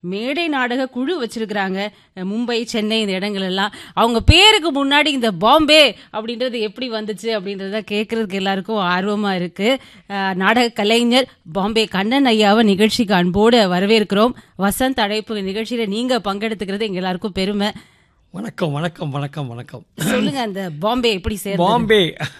மேடை நாடக குழு வச்சிருக்கிறாங்க அஹ் மும்பை சென்னை இந்த இடங்கள் எல்லாம் அவங்க பேருக்கு முன்னாடி இந்த பாம்பே அப்படின்றது எப்படி வந்துச்சு அப்படின்றத கேட்கறதுக்கு எல்லாருக்கும் ஆர்வமா இருக்கு அஹ் நாடக கலைஞர் பாம்பே கண்ணன் ஐயாவை நிகழ்ச்சிக்கு அன்போடு வரவேற்கிறோம் வசந்த் அழைப்பு நிகழ்ச்சியில நீங்க பங்கெடுத்துக்கிறது எங்க எல்லாருக்கும் பெருமை வணக்கம் வணக்கம் வணக்கம் வணக்கம் சொல்லுங்க அந்த பாம்பே எப்படி சேர் பாம்பே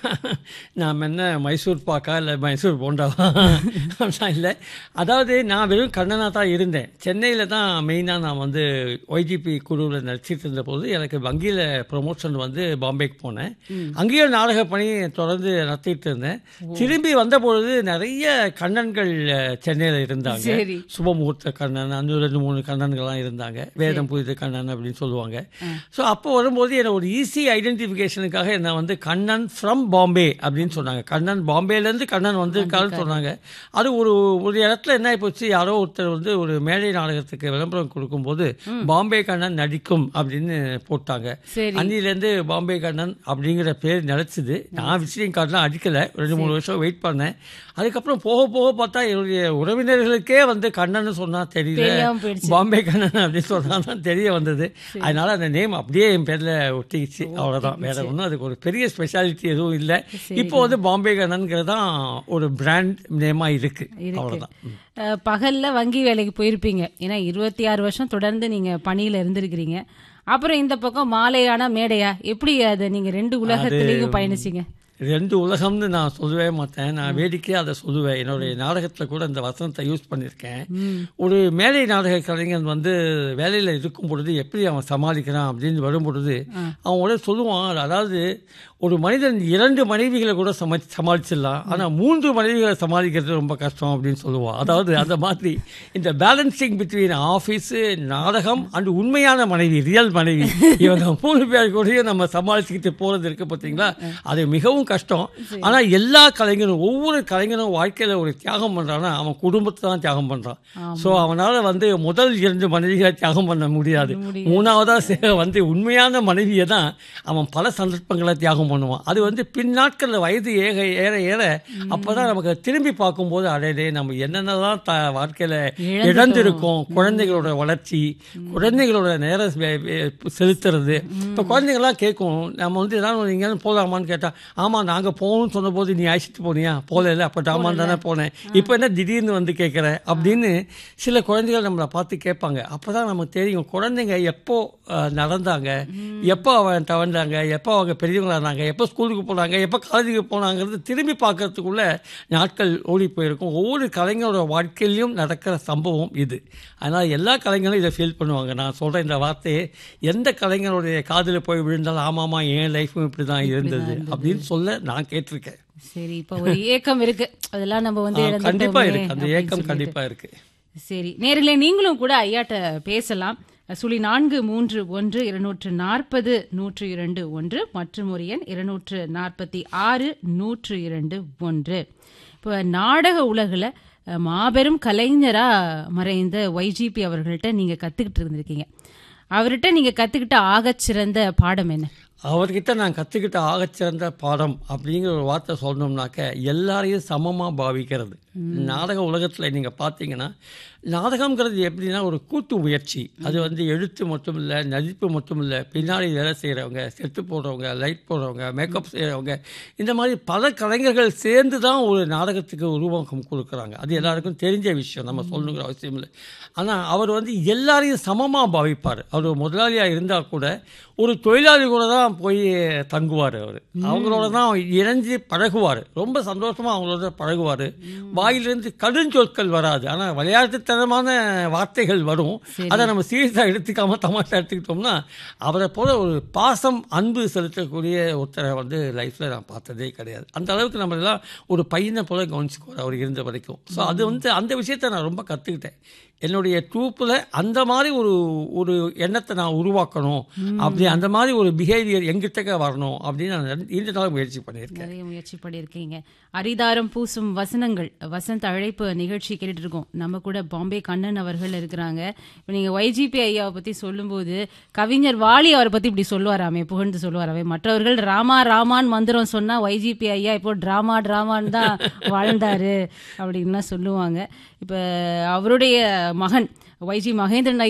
நாம் என்ன மைசூர் பாக்கா இல்லை மைசூர் போண்டாவா அப்படிலாம் இல்லை அதாவது நான் வெறும் கண்ணனாக தான் இருந்தேன் சென்னையில் தான் மெயினாக நான் வந்து ஒய்ஜிபி குழுவில் நடிச்சிட்டு இருந்த போது எனக்கு வங்கியில் ப்ரொமோஷன் வந்து பாம்பேக்கு போனேன் அங்கேயும் நாடக பணி தொடர்ந்து நடத்திட்டு இருந்தேன் திரும்பி வந்த பொழுது நிறைய கண்ணன்கள் சென்னையில் இருந்தாங்க சரி. சுபமுகூர்த்த கண்ணன் அந்த ரெண்டு மூணு கண்ணன்கள்லாம் இருந்தாங்க வேதம் புரித கண்ணன் அப்படின்னு சொல்லுவாங்க ஸோ அப்போ வரும்போது என்ன ஒரு ஈஸி ஐடென்டிஃபிகேஷனுக்காக என்ன வந்து கண்ணன் ஃப்ரம் பாம்பே அப்படின்னு சொன்னாங்க கண்ணன் பாம்பேலேருந்து கண்ணன் வந்திருக்காருன்னு சொன்னாங்க அது ஒரு ஒரு இடத்துல என்ன போச்சு யாரோ ஒருத்தர் வந்து ஒரு மேடை நாடகத்துக்கு விளம்பரம் கொடுக்கும்போது பாம்பே கண்ணன் நடிக்கும் அப்படின்னு போட்டாங்க சரி அன்னிலேருந்து பாம்பே கண்ணன் அப்படிங்கிற பேர் நிலச்சிது நான் விசிட்டிங் கார்டெலாம் அடிக்கலை ரெண்டு மூணு வருஷம் வெயிட் பண்ணேன் அதுக்கப்புறம் போக போக பார்த்தா என்னுடைய உறவினர்களுக்கே வந்து கண்ணன்னு சொன்னா தெரியல தெரியாம போயிடுச்சு பாம்பே கண்ணன் அப்படின்னு சொன்னா தான் தெரிய வந்தது அதனால அந்த நேம் அப்படியே என் பேர்ல ஒட்டிக்கிச்சு அவ்வளவுதான் வேற ஒன்றும் அதுக்கு ஒரு பெரிய ஸ்பெஷாலிட்டி எதுவும் இல்லை இப்போ வந்து பாம்பே கண்ணன்கிறது தான் ஒரு பிராண்ட் நேமா இருக்கு அவ்வளவுதான் ம். அஹ் பகல்ல வங்கி வேலைக்கு போயிருப்பீங்க ஏன்னா இருபத்தி ஆறு வருஷம் தொடர்ந்து நீங்க பணியில இருந்திருக்கிறீங்க அப்புறம் இந்த பக்கம் மாலையான மேடையா எப்படி அதை நீங்க ரெண்டு உலகத்திலையும் பயணிச்சீங்க ரெண்டு உலகம்னு நான் சொல்லவே மாட்டேன் நான் வேடிக்கையாக அதை சொல்லுவேன் என்னுடைய நாடகத்தில் கூட இந்த வசனத்தை யூஸ் பண்ணியிருக்கேன் ஒரு மேலை நாடக கலைஞன் வந்து வேலையில் இருக்கும் பொழுது எப்படி அவன் சமாளிக்கிறான் அப்படின்னு வரும் பொழுது அவன் உடனே சொல்லுவான் அதாவது ஒரு மனிதன் இரண்டு மனைவிகளை கூட சம சமாளிச்சிடலாம் ஆனால் மூன்று மனைவிகளை சமாளிக்கிறது ரொம்ப கஷ்டம் அப்படின்னு சொல்லுவான் அதாவது அந்த மாதிரி இந்த பேலன்சிங் பிட்வீன் ஆஃபீஸு நாடகம் அண்ட் உண்மையான மனைவி ரியல் மனைவி இவங்க மூணு பேர் கூடயும் நம்ம சமாளிச்சுக்கிட்டு போகிறது இருக்கு பார்த்தீங்களா அது மிகவும் கஷ்டம் ஆனால் எல்லா கலைஞரும் ஒவ்வொரு கலைஞரும் வாழ்க்கையில் ஒரு தியாகம் பண்ணுறான்னா அவன் குடும்பத்தை தான் தியாகம் பண்ணுறான் ஸோ அவனால் வந்து முதல் இரண்டு மனைவிகளை தியாகம் பண்ண முடியாது மூணாவதா சே- வந்து உண்மையான மனைவியை தான் அவன் பல சந்தர்ப்பங்களை தியாகம் பண்ணுவான் அது வந்து பின் நாட்களில் வயது ஏக ஏற ஏற அப்பதான் நமக்கு திரும்பி பார்க்கும்போது அடையதே நம்ம என்னென்னலாம் த வாழ்க்கையில் இழந்திருக்கோம் குழந்தைகளோட வளர்ச்சி குழந்தைகளோட நேரம் வே- வே- செலுத்துறது இப்போ குழந்தைங்களாம் கேட்கும் நம்ம வந்து ஏதாவது எங்கேயாவது போகலாமான்னு கேட்டால் ஆமாம் நாங்கள் போகணும்னு சொன்னபோது நீ அழைச்சிட்டு போனியா போகல இல்லை அப்போ டாமான் தானே போனேன் இப்போ என்ன திடீர்னு வந்து கேட்குற அப்படின்னு சில குழந்தைகள் நம்மளை பார்த்து கேட்பாங்க அப்போ தான் நமக்கு தெரியும் குழந்தைங்க எப்போ அஹ், நடந்தாங்க எப்போ அவன் தவழ்ந்தாங்க எப்போ அவங்க பெரியவங்களானாங்க எப்போ ஸ்கூலுக்கு போனாங்க எப்போ காலேஜுக்கு போனாங்கிறது திரும்பி பார்க்கறதுக்குள்ள நாட்கள் ஓடி போயிருக்கும் ஒவ்வொரு கலைஞரோட வாழ்க்கையிலையும் நடக்கிற சம்பவம் இது அதனால் எல்லா கலைஞரும் இதை ஃபீல் பண்ணுவாங்க நான் சொல்கிற இந்த வார்த்தையை எந்த கலைஞருடைய காதில் போய் விழுந்தாலும் ஆமாமா என் லைஃப்பும் இப்படி தான் இருந்தது அப்படின்னு சொல்ல நான் கேட்டிருக்கேன் சரி இப்ப ஒரு ஏக்கம் இருக்கு அதெல்லாம் நம்ம வந்து ஆ, கண்டிப்பா இழந்துட்டோமே இருக்கு அந்த அப்படின்னு ஏக்கம் சொல்லிட்டு. கண்டிப்பா இருக்கு சரி நேரிலே நீங்களும் கூட ஐயாட்ட பேசலாம் சுழி நான்கு மூன்று ஒன்று இருநூற்று நாற்பது நூற்று இரண்டு ஒன்று மற்றும் ஒரு எண் இருநூற்று நாற்பத்தி ஆறு நூற்று இரண்டு ஒன்று இப்போ நாடக உலகில் அஹ், மாபெரும் கலைஞரா மறைந்த ஒய்ஜிபி அவர்கள்ட்ட நீங்க கத்துக்கிட்டு இருந்திருக்கீங்க அவர்கிட்ட நீங்க கத்துக்கிட்ட ஆகச்சிறந்த பாடம் என்ன அவர்கிட்ட நான் கற்றுக்கிட்ட ஆகச்சிறந்த பாடம் அப்படிங்கிற ஒரு வார்த்தை சொல்லணும்னாக்க எல்லாரையும் சமமாக பாவிக்கிறது நாடக உலகத்தில் நீங்கள் பார்த்தீங்கன்னா நாடகம்ங்கிறது எப்படின்னா ஒரு கூட்டு முயற்சி அது வந்து எழுத்து மட்டும் இல்லை நடிப்பு மட்டும் இல்லை பின்னாடி வேலை செய்கிறவங்க செட்டு போடுறவங்க லைட் போடுறவங்க மேக்கப் செய்கிறவங்க இந்த மாதிரி பல கலைஞர்கள் சேர்ந்து தான் ஒரு நாடகத்துக்கு உருவாக்கம் கொடுக்குறாங்க அது எல்லாருக்கும் தெரிஞ்ச விஷயம் நம்ம சொல்லணுங்கிற அவசியம் இல்லை ஆனால் அவர் வந்து எல்லாரையும் சமமாக பாவிப்பார் அவர் ஒரு முதலாளியாக இருந்தால் கூட ஒரு தொழிலாளி கூட தான் போய் தங்குவார் அவர் அவங்களோட தான் இணைஞ்சு பழகுவார் ரொம்ப சந்தோஷமாக அவங்களோட பழகுவார் வாயிலிருந்து கடுஞ்சொற்கள் வராது ஆனால் விளையாட்டுத்தனமான வார்த்தைகள் வரும் அதை நம்ம சீரியஸாக எடுத்துக்காம தமாஷா எடுத்துக்கிட்டோம்னா அவரை போல ஒரு பாசம் அன்பு செலுத்தக்கூடிய ஒருத்தரை வந்து லைஃப்பில் நான் பார்த்ததே கிடையாது அந்த அளவுக்கு நம்ம எல்லாம் ஒரு பையனை போல கவனிச்சுக்குவார் அவர் இருந்த வரைக்கும் ஸோ அது வந்து அந்த விஷயத்தை நான் ரொம்ப கற்றுக்கிட்டேன் என்னுடைய ட்ரூப்பில் அந்த மாதிரி ஒரு ஒரு எண்ணத்தை நான் உருவாக்கணும் அப்படி அந்த மாதிரி ஒரு பிஹேவியர் எங்கிட்ட வரணும் அப்படின்னு நான் இந்த நாள் முயற்சி பண்ணியிருக்கேன் நிறைய முயற்சி பண்ணியிருக்கீங்க அரிதாரம் பூசும் வசனங்கள் வசந்த் அழைப்பு நிகழ்ச்சி கேட்டுட்டு இருக்கோம் நம்ம கூட பாம்பே கண்ணன் அவர்கள் இருக்கிறாங்க இப்போ நீங்க ஒய்ஜிபி ஐயாவை பத்தி சொல்லும்போது கவிஞர் வாலி அவரை பத்தி இப்படி சொல்லுவாராமே புகழ்ந்து சொல்லுவாராமே மற்றவர்கள் ராமா ராமான் மந்திரம் சொன்னா ஒய்ஜிபி ஐயா இப்போ டிராமா டிராமான்னு தான் வாழ்ந்தாரு அப்படின்லாம் சொல்லுவாங்க இப்ப அவருடைய மகன் வைஜி மகேந்திரன்